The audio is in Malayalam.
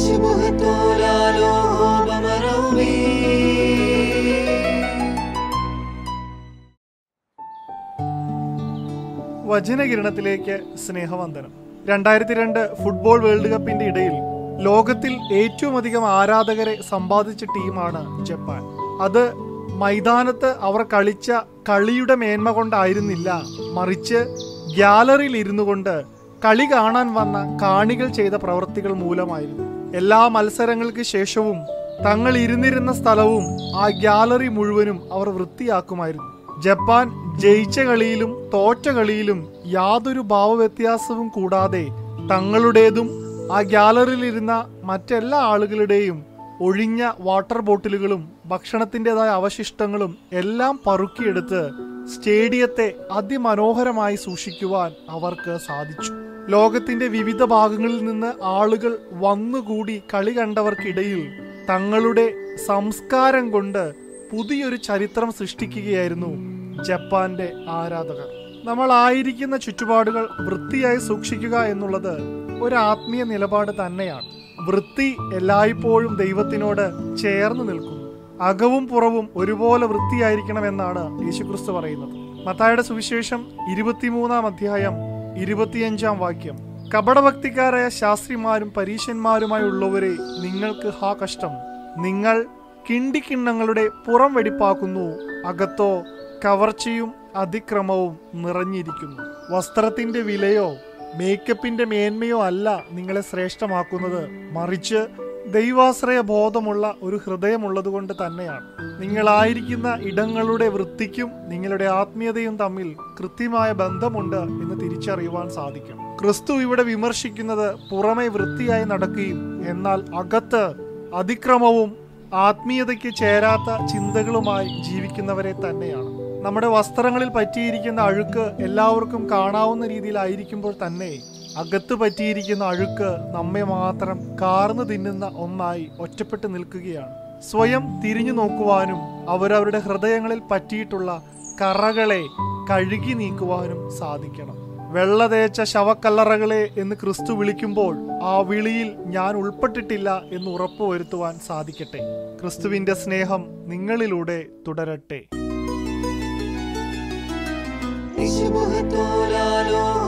വചനകിരണത്തിലേക്ക് സ്നേഹവന്ദനം രണ്ടായിരത്തി രണ്ട് ഫുട്ബോൾ വേൾഡ് കപ്പിന്റെ ഇടയിൽ ലോകത്തിൽ ഏറ്റവും അധികം ആരാധകരെ സമ്പാദിച്ച ടീമാണ് ജപ്പാൻ അത് മൈതാനത്ത് അവർ കളിച്ച കളിയുടെ മേന്മ കൊണ്ടായിരുന്നില്ല മറിച്ച് ഗ്യാലറിയിൽ ഇരുന്നു കൊണ്ട് കളി കാണാൻ വന്ന കാണികൾ ചെയ്ത പ്രവൃത്തികൾ മൂലമായിരുന്നു എല്ലാ മത്സരങ്ങൾക്ക് ശേഷവും തങ്ങൾ ഇരുന്നിരുന്ന സ്ഥലവും ആ ഗ്യാലറി മുഴുവനും അവർ വൃത്തിയാക്കുമായിരുന്നു ജപ്പാൻ ജയിച്ച കളിയിലും തോറ്റ കളിയിലും യാതൊരു ഭാവവ്യത്യാസവും കൂടാതെ തങ്ങളുടേതും ആ ഗ്യാലറിയിലിരുന്ന മറ്റെല്ലാ ആളുകളുടെയും ഒഴിഞ്ഞ വാട്ടർ ബോട്ടിലുകളും ഭക്ഷണത്തിൻ്റെതായ അവശിഷ്ടങ്ങളും എല്ലാം പറുക്കിയെടുത്ത് സ്റ്റേഡിയത്തെ അതിമനോഹരമായി സൂക്ഷിക്കുവാൻ അവർക്ക് സാധിച്ചു ലോകത്തിന്റെ വിവിധ ഭാഗങ്ങളിൽ നിന്ന് ആളുകൾ വന്നുകൂടി കളി കണ്ടവർക്കിടയിൽ തങ്ങളുടെ സംസ്കാരം കൊണ്ട് പുതിയൊരു ചരിത്രം സൃഷ്ടിക്കുകയായിരുന്നു ജപ്പാന്റെ ആരാധകർ നമ്മൾ ആയിരിക്കുന്ന ചുറ്റുപാടുകൾ വൃത്തിയായി സൂക്ഷിക്കുക എന്നുള്ളത് ഒരു ആത്മീയ നിലപാട് തന്നെയാണ് വൃത്തി എല്ലായ്പ്പോഴും ദൈവത്തിനോട് ചേർന്ന് നിൽക്കുന്നു അകവും പുറവും ഒരുപോലെ വൃത്തിയായിരിക്കണമെന്നാണ് യേശുക്രിസ്തു പറയുന്നത് മത്തായുടെ സുവിശേഷം ഇരുപത്തിമൂന്നാം അധ്യായം ഇരുപത്തിയഞ്ചാം വാക്യം കപടഭക്തിക്കാരായ ശാസ്ത്രിമാരും പരീശന്മാരുമായി ഉള്ളവരെ നിങ്ങൾക്ക് ഹാ കഷ്ടം നിങ്ങൾ കിണ്ടിക്കിണ്ണങ്ങളുടെ പുറം വെടിപ്പാക്കുന്നു അകത്തോ കവർച്ചയും അതിക്രമവും നിറഞ്ഞിരിക്കുന്നു വസ്ത്രത്തിന്റെ വിലയോ മേക്കപ്പിന്റെ മേന്മയോ അല്ല നിങ്ങളെ ശ്രേഷ്ഠമാക്കുന്നത് മറിച്ച് ദൈവാശ്രയ ബോധമുള്ള ഒരു ഹൃദയമുള്ളത് കൊണ്ട് തന്നെയാണ് നിങ്ങളായിരിക്കുന്ന ഇടങ്ങളുടെ വൃത്തിക്കും നിങ്ങളുടെ ആത്മീയതയും തമ്മിൽ കൃത്യമായ ബന്ധമുണ്ട് എന്ന് തിരിച്ചറിയുവാൻ സാധിക്കും ക്രിസ്തു ഇവിടെ വിമർശിക്കുന്നത് പുറമെ വൃത്തിയായി നടക്കുകയും എന്നാൽ അകത്ത് അതിക്രമവും ആത്മീയതയ്ക്ക് ചേരാത്ത ചിന്തകളുമായി ജീവിക്കുന്നവരെ തന്നെയാണ് നമ്മുടെ വസ്ത്രങ്ങളിൽ പറ്റിയിരിക്കുന്ന അഴുക്ക് എല്ലാവർക്കും കാണാവുന്ന രീതിയിലായിരിക്കുമ്പോൾ തന്നെ അകത്ത് പറ്റിയിരിക്കുന്ന അഴുക്ക് നമ്മെ മാത്രം കാർന്നു തിന്നുന്ന ഒന്നായി ഒറ്റപ്പെട്ട് നിൽക്കുകയാണ് സ്വയം തിരിഞ്ഞു നോക്കുവാനും അവരവരുടെ ഹൃദയങ്ങളിൽ പറ്റിയിട്ടുള്ള കറകളെ കഴുകി നീക്കുവാനും സാധിക്കണം വെള്ള തേച്ച ശവക്കല്ലറകളെ എന്ന് ക്രിസ്തു വിളിക്കുമ്പോൾ ആ വിളിയിൽ ഞാൻ ഉൾപ്പെട്ടിട്ടില്ല എന്ന് ഉറപ്പുവരുത്തുവാൻ സാധിക്കട്ടെ ക്രിസ്തുവിന്റെ സ്നേഹം നിങ്ങളിലൂടെ തുടരട്ടെ يشبه طول